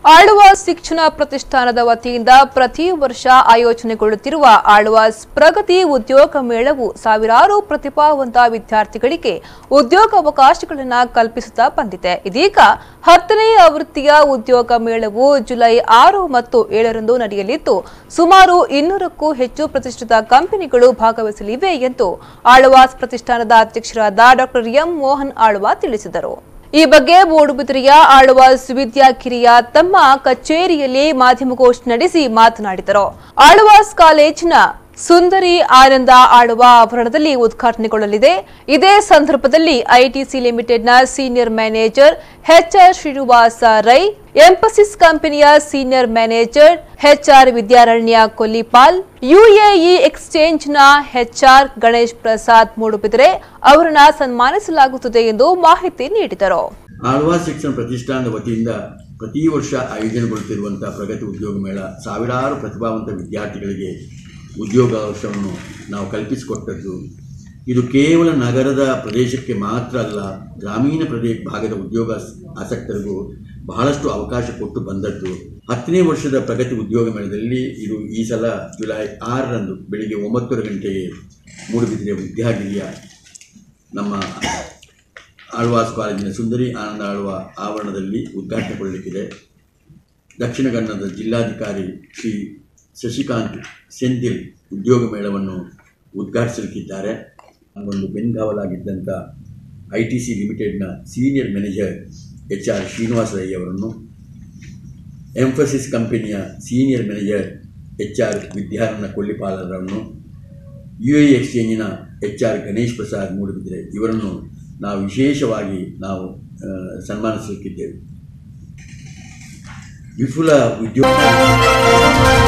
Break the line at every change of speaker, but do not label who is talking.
ಆಳ್ವ ಶಿಕ್ಷಣ ಪ್ರತಿಷ್ಠಾನದ ವತಿಯಿಂದ ಪ್ರತಿ ವರ್ಷ ಆಯೋಜನೆಗೊಳ್ಳುತ್ತಿರುವ ಆಳ್ವಾಸ್ ಪ್ರಗತಿ ಉದ್ಯೋಗ ಮೇಳವು ಸಾವಿರಾರು ಪ್ರತಿಭಾವಂತ ವಿದ್ಯಾರ್ಥಿಗಳಿಗೆ ಉದ್ಯೋಗಾವಕಾಶಗಳನ್ನು ಕಲ್ಪಿಸುತ್ತಾ ಬಂದಿದೆ ಇದೀಗ ಹತ್ತನೇ ಆವೃತ್ತಿಯ ಉದ್ಯೋಗ ಮೇಳವು ಜುಲೈ ಆರು ಮತ್ತು ಏಳರಂದು ನಡೆಯಲಿದ್ದು ಸುಮಾರು ಇನ್ನೂರಕ್ಕೂ ಹೆಚ್ಚು ಪ್ರತಿಷ್ಠಿತ ಕಂಪನಿಗಳು ಭಾಗವಹಿಸಲಿವೆ ಎಂದು ಆಳ್ವಾಸ್ ಪ್ರತಿಷ್ಠಾನದ ಅಧ್ಯಕ್ಷರಾದ ಡಾಕ್ಟರ್ ಎಂ ಮೋಹನ್ ಆಳ್ವ ತಿಳಿಸಿದರು ಈ ಬಗ್ಗೆ ಮೂಡುಬಿದಿರೆಯ ಆಳ್ವಾಸ್ ವಿದ್ಯಾಕಿರಿಯ ತಮ್ಮ ಕಚೇರಿಯಲ್ಲಿ ಮಾಧ್ಯಮಗೋಷ್ಠಿ ನಡೆಸಿ ಮಾತನಾಡಿದರು ಆಳ್ವಾಸ್ ಕಾಲೇಜಿನ ಸುಂದರಿ ಆನಂದ ಆಳುವ ಆವರಣದಲ್ಲಿ ಉದ್ಘಾಟನೆಗೊಳ್ಳಲಿದೆ ಇದೇ ಸಂದರ್ಭದಲ್ಲಿ ಐಟಿಸಿ ಲಿಮಿಟೆಡ್ನ senior manager HR Srinivasa Rai Mphasis ಕಂಪನಿಯ senior manager HR Vidyaranya Kollipal UAE ಎಕ್ಸ್ಚೇಂಜ್ನ ಎಚ್ಆರ್ ಗಣೇಶ್ ಪ್ರಸಾದ್ ಮೂಡುಬಿದಿರೆ ಅವರನ್ನ ಸನ್ಮಾನಿಸಲಾಗುತ್ತದೆ ಎಂದು ಮಾಹಿತಿ ನೀಡಿದರು
ಆಳ್ವಾ ಶಿಕ್ಷಣ ಪ್ರತಿಷ್ಠಾನದ ವತಿಯಿಂದ ಪ್ರತಿ ವರ್ಷ ಆಯೋಜನೆಗೊಳ್ಳುತ್ತಿರುವಂಥ ಪ್ರಗತಿ ಉದ್ಯೋಗ ಮೇಳ ಸಾವಿರಾರು ಪ್ರತಿಭಾವಂತ ವಿದ್ಯಾರ್ಥಿಗಳಿಗೆ ಉದ್ಯೋಗಾವಕಾಶವನ್ನು ನಾವು ಕಲ್ಪಿಸಿಕೊಟ್ಟದ್ದು ಇದು ಕೇವಲ ನಗರದ ಪ್ರದೇಶಕ್ಕೆ ಮಾತ್ರ ಅಲ್ಲ ಗ್ರಾಮೀಣ ಪ್ರದೇಶ ಭಾಗದ ಉದ್ಯೋಗ ಆಸಕ್ತರಿಗೂ ಬಹಳಷ್ಟು ಅವಕಾಶ ಕೊಟ್ಟು ಬಂದದ್ದು ಹತ್ತನೇ ವರ್ಷದ ಪ್ರಗತಿ ಉದ್ಯೋಗ ಮೇಳದಲ್ಲಿ ಇದು ಈ ಸಲ ಜುಲೈ ಆರರಂದು ಬೆಳಿಗ್ಗೆ ಒಂಬತ್ತುವರೆ ಗಂಟೆಗೆ ಮೂಡುಬಿದಿರೆ ವಿದ್ಯಾಗಿರಿಯ ನಮ್ಮ ಆಳ್ವಾಸ್ ಕಾಲೇಜಿನ ಸುಂದರಿ ಆನಂದ ಆಳ್ವ ಆವರಣದಲ್ಲಿ ಉದ್ಘಾಟನೆಗೊಳ್ಳಲಿಕ್ಕಿದೆ ದಕ್ಷಿಣ ಕನ್ನಡದ ಜಿಲ್ಲಾಧಿಕಾರಿ ಶ್ರೀ ಶಶಿಕಾಂತ್ ಸೆಂದಿಲ್ ಉದ್ಯೋಗ ಮೇಳವನ್ನು ಉದ್ಘಾಟಿಸಲಿಕ್ಕಿದ್ದಾರೆ ಒಂದು ಬೆನ್ಗಾವಲಾಗಿದ್ದಂಥ ಐ ಟಿ ಸಿ ಲಿಮಿಟೆಡ್ನ senior manager H R Srinivasa Rai ಅವರನ್ನು ಎಂಫಸಿಸ್ ಕಂಪನಿಯ senior manager H R Vidyaranya ಕೊಲ್ಲಿಪಾಲರನ್ನು ಯು ಎ ಎಕ್ಸ್ಚೇಂಜಿನ ಎಚ್ ಆರ್ ಗಣೇಶ್ ಪ್ರಸಾದ್ ಮೂಡಿಬಿದ್ರೆ ಇವರನ್ನು ನಾವು ವಿಶೇಷವಾಗಿ ನಾವು ಆ, ಸನ್ಮಾನಿಸಲಿಕ್ಕಿದ್ದೇವೆ ವಿಪುಲ ಉದ್ಯೋಗ